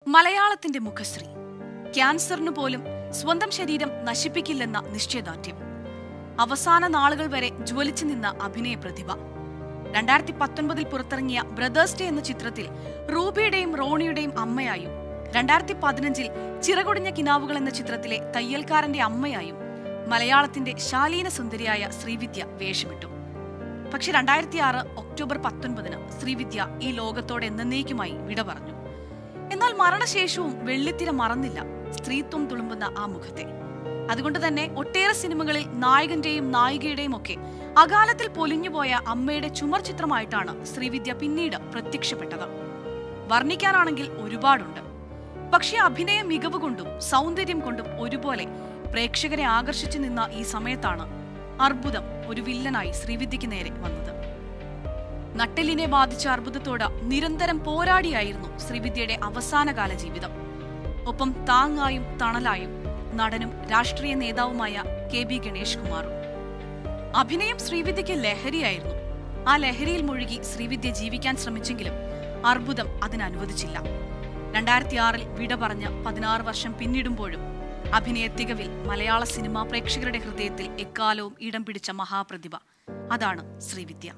മലയാളത്തിന്റെ മുഖശ്രീ ക്യാൻസറിന് പോലും സ്വന്തം ശരീരം നശിപ്പിക്കില്ലെന്ന നിശ്ചയദാർഢ്യം അവസാന നാളുകൾ വരെ ജ്വലിച്ചു നിന്ന അഭിനയ പ്രതിഭ രണ്ടായിരത്തി പത്തൊൻപതിൽ പുറത്തിറങ്ങിയ ബ്രദേഴ്സ് ഡേ എന്ന ചിത്രത്തിൽ റൂബിയുടെയും റോണിയുടെയും അമ്മയായും രണ്ടായിരത്തി പതിനഞ്ചിൽ ചിറകൊടിഞ്ഞ കിനാവുകൾ എന്ന ചിത്രത്തിലെ തയ്യൽക്കാരന്റെ അമ്മയായും മലയാളത്തിന്റെ ശാലീന സുന്ദരിയായ ശ്രീവിദ്യ വേഷമിട്ടു പക്ഷെ രണ്ടായിരത്തി ആറ് ഒക്ടോബർ പത്തൊൻപതിന് ശ്രീവിദ്യ ഈ ലോകത്തോടെ എന്നേക്കുമായി വിട പറഞ്ഞു എന്നാൽ മരണശേഷവും വെള്ളിത്തിര മറന്നില്ല സ്ത്രീത്വം തുളുമ്പുന്ന ആ മുഖത്തെ അതുകൊണ്ട് തന്നെ ഒട്ടേറെ സിനിമകളിൽ നായകന്റെയും നായികയുടെയും ഒക്കെ അകാലത്തിൽ പൊലിഞ്ഞുപോയ അമ്മയുടെ ചുമർ ചിത്രമായിട്ടാണ് ശ്രീവിദ്യ പിന്നീട് പ്രത്യക്ഷപ്പെട്ടത് വർണ്ണിക്കാനാണെങ്കിൽ ഒരുപാടുണ്ട് പക്ഷേ അഭിനയ മികവ് കൊണ്ടും സൗന്ദര്യം കൊണ്ടും ഒരുപോലെ പ്രേക്ഷകരെ ആകർഷിച്ചു നിന്ന ഈ സമയത്താണ് അർബുദം ഒരു വില്ലനായി ശ്രീവിദ്യയ്ക്ക് നേരെ വന്നത് നട്ടെല്ലിനെ ബാധിച്ച അർബുദത്തോട് നിരന്തരം പോരാടിയായിരുന്നു ശ്രീവിദ്യയുടെ അവസാനകാല ജീവിതം ഒപ്പം താങ്ങായും തണലായും നടനും രാഷ്ട്രീയ നേതാവുമായ കെ ബി ഗണേഷ് കുമാറും അഭിനയം ശ്രീവിദ്യയ്ക്ക് ലഹരിയായിരുന്നു ആ ലഹരിയിൽ മുഴുകി ശ്രീവിദ്യ ജീവിക്കാൻ ശ്രമിച്ചെങ്കിലും അർബുദം അതിനനുവദിച്ചില്ല രണ്ടായിരത്തി ആറിൽ വിട പറഞ്ഞ് പതിനാറ് വർഷം പിന്നിടുമ്പോഴും അഭിനയ തികവിൽ മലയാള സിനിമാ പ്രേക്ഷകരുടെ ഹൃദയത്തിൽ എക്കാലവും ഇടം പിടിച്ച മഹാപ്രതിഭ അതാണ് ശ്രീവിദ്യ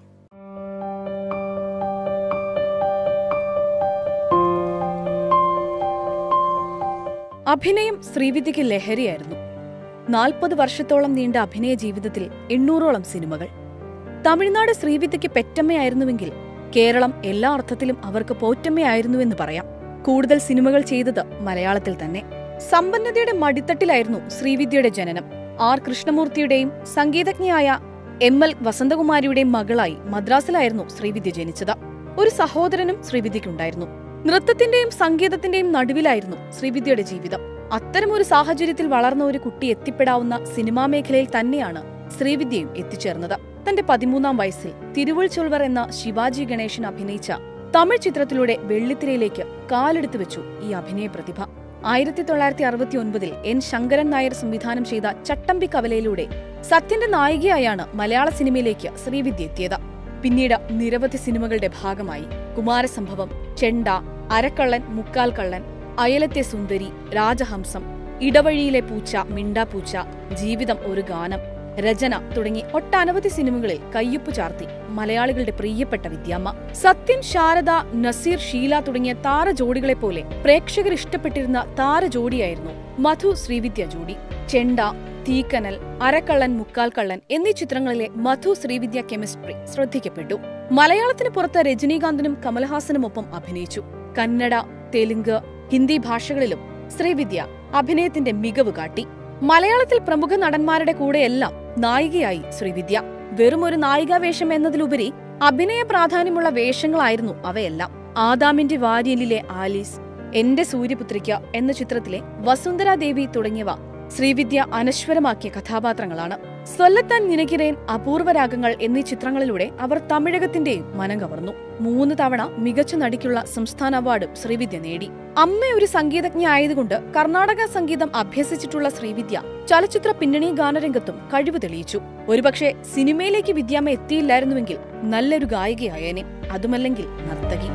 അഭിനയം ശ്രീവിദ്യയ്ക്ക് ലഹരിയായിരുന്നു നാൽപ്പത് വർഷത്തോളം നീണ്ട അഭിനയ ജീവിതത്തിൽ എണ്ണൂറോളം സിനിമകൾ തമിഴ്നാട് ശ്രീവിദ്യയ്ക്ക് പെറ്റമ്മയായിരുന്നുവെങ്കിൽ കേരളം എല്ലാ അർത്ഥത്തിലും അവർക്ക് പോറ്റമ്മയായിരുന്നുവെന്ന് പറയാം കൂടുതൽ സിനിമകൾ ചെയ്തത് മലയാളത്തിൽ തന്നെ സമ്പന്നതയുടെ മടിത്തട്ടിലായിരുന്നു ശ്രീവിദ്യയുടെ ജനനം ആർ കൃഷ്ണമൂർത്തിയുടെയും സംഗീതജ്ഞയായ എം എൽ വസന്തകുമാരിയുടെയും മകളായി മദ്രാസിലായിരുന്നു ശ്രീവിദ്യ ജനിച്ചത് ഒരു സഹോദരനും ശ്രീവിദ്യയ്ക്കുണ്ടായിരുന്നു നൃത്തത്തിന്റെയും സംഗീതത്തിന്റെയും നടുവിലായിരുന്നു ശ്രീവിദ്യയുടെ ജീവിതം അത്തരമൊരു സാഹചര്യത്തിൽ വളർന്ന ഒരു കുട്ടി എത്തിപ്പെടാവുന്ന സിനിമാ മേഖലയിൽ തന്നെയാണ് ശ്രീവിദ്യയും എത്തിച്ചേർന്നത് തന്റെ പതിമൂന്നാം വയസ്സിൽ തിരുവുൾ ചൊൽവർ എന്ന ശിവാജി ഗണേശൻ അഭിനയിച്ച തമിഴ് ചിത്രത്തിലൂടെ വെള്ളിത്തിരയിലേക്ക് കാലെടുത്തു വെച്ചു ഈ അഭിനയ പ്രതിഭ ആയിരത്തി തൊള്ളായിരത്തി അറുപത്തി ഒൻപതിൽ എൻ ശങ്കരൻ നായർ സംവിധാനം ചെയ്ത ചട്ടമ്പി കവലയിലൂടെ സത്യന്റെ നായികയായാണ് മലയാള സിനിമയിലേക്ക് ശ്രീവിദ്യ എത്തിയത് പിന്നീട് നിരവധി സിനിമകളുടെ ഭാഗമായി കുമാരസംഭവം ചെണ്ട അരക്കള്ളൻ മുക്കാൽ കള്ളൻ അയലത്തെ സുന്ദരി രാജഹംസം ഇടവഴിയിലെ പൂച്ച മിണ്ടാപ്പൂച്ച ജീവിതം ഒരു ഗാനം രചന തുടങ്ങി ഒട്ടനവധി സിനിമകളിൽ കയ്യൊപ്പ് ചാർത്തി മലയാളികളുടെ പ്രിയപ്പെട്ട വിദ്യാമ്മ സത്യൻ ശാരദ നസീർ ഷീല തുടങ്ങിയ താരജോഡികളെ പോലെ പ്രേക്ഷകർ ഇഷ്ടപ്പെട്ടിരുന്ന താരജോഡിയായിരുന്നു മധു ശ്രീവിദ്യ ജോഡി ചെണ്ട തീക്കനൽ അരക്കള്ളൻ മുക്കാൽ കള്ളൻ എന്നീ ചിത്രങ്ങളിലെ മധു ശ്രീവിദ്യ കെമിസ്ട്രി ശ്രദ്ധിക്കപ്പെട്ടു മലയാളത്തിന് പുറത്ത് രജനീകാന്തിനും കമൽഹാസനുമൊപ്പം അഭിനയിച്ചു കന്നഡ തെലുങ്ക് ഹിന്ദി ഭാഷകളിലും ശ്രീവിദ്യ അഭിനയത്തിന്റെ മികവ് കാട്ടി മലയാളത്തിൽ പ്രമുഖ നടന്മാരുടെ കൂടെയെല്ലാം നായികയായി ശ്രീവിദ്യ വെറും ഒരു നായികാവേഷം എന്നതിലുപരി അഭിനയ പ്രാധാന്യമുള്ള വേഷങ്ങളായിരുന്നു അവയെല്ലാം ആദാമിന്റെ വാര്യലിലെ ആലീസ് എന്റെ സൂര്യപുത്രിക്ക എന്ന ചിത്രത്തിലെ വസുന്ധര ദേവി തുടങ്ങിയവ ശ്രീവിദ്യ അനശ്വരമാക്കിയ കഥാപാത്രങ്ങളാണ് സ്വല്ലത്താൻ നിനക്കിരേൻ അപൂർവരാഗങ്ങൾ എന്നീ ചിത്രങ്ങളിലൂടെ അവർ തമിഴകത്തിന്റെയും മനം കവർന്നു മൂന്ന് തവണ മികച്ച നടിക്കുള്ള സംസ്ഥാന അവാർഡും ശ്രീവിദ്യ നേടി അമ്മ ഒരു സംഗീതജ്ഞ ആയതുകൊണ്ട് കർണാടക സംഗീതം അഭ്യസിച്ചിട്ടുള്ള ശ്രീവിദ്യ ചലച്ചിത്ര പിന്നണി ഗാനരംഗത്തും കഴിവ് തെളിയിച്ചു ഒരുപക്ഷെ സിനിമയിലേക്ക് വിദ്യാമ്മ എത്തിയില്ലായിരുന്നുവെങ്കിൽ നല്ലൊരു ഗായികയായേനെ അതുമല്ലെങ്കിൽ നർത്തകി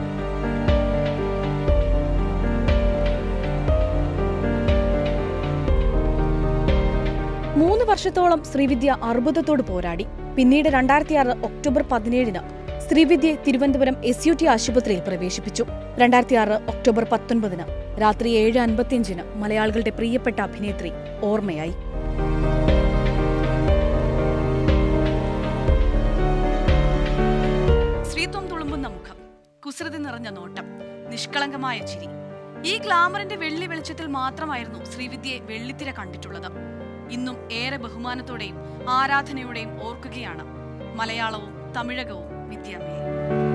മൂന്ന് വർഷത്തോളം ശ്രീവിദ്യ അർബുദത്തോട് പോരാടി പിന്നീട് രണ്ടായിരത്തി ആറ് ഒക്ടോബർ പതിനേഴിന് ശ്രീവിദ്യയെ തിരുവനന്തപുരം എസ് യു ടി ആശുപത്രിയിൽ പ്രവേശിപ്പിച്ചു രണ്ടായിരത്തി ആറ് ഒക്ടോബർ പത്തൊൻപതിന് രാത്രി ഏഴ് അൻപത്തിയഞ്ചിന് മലയാളികളുടെ പ്രിയപ്പെട്ട അഭിനേത്രി ഓർമ്മയായി സ്ത്രീത്വം തുളുമ്പുന്ന മുഖം കുസൃതി നിറഞ്ഞ നോട്ടം നിഷ്കളങ്കമായ ചിരി ഈ ഗ്ലാമറിന്റെ വെള്ളി വെളിച്ചത്തിൽ മാത്രമായിരുന്നു ശ്രീവിദ്യയെ വെള്ളിത്തിര കണ്ടിട്ടുള്ളത് ഇന്നും ഏറെ ബഹുമാനത്തോടെയും ആരാധനയോടെയും ഓർക്കുകയാണ് മലയാളവും തമിഴകവും വിദ്യാമയെ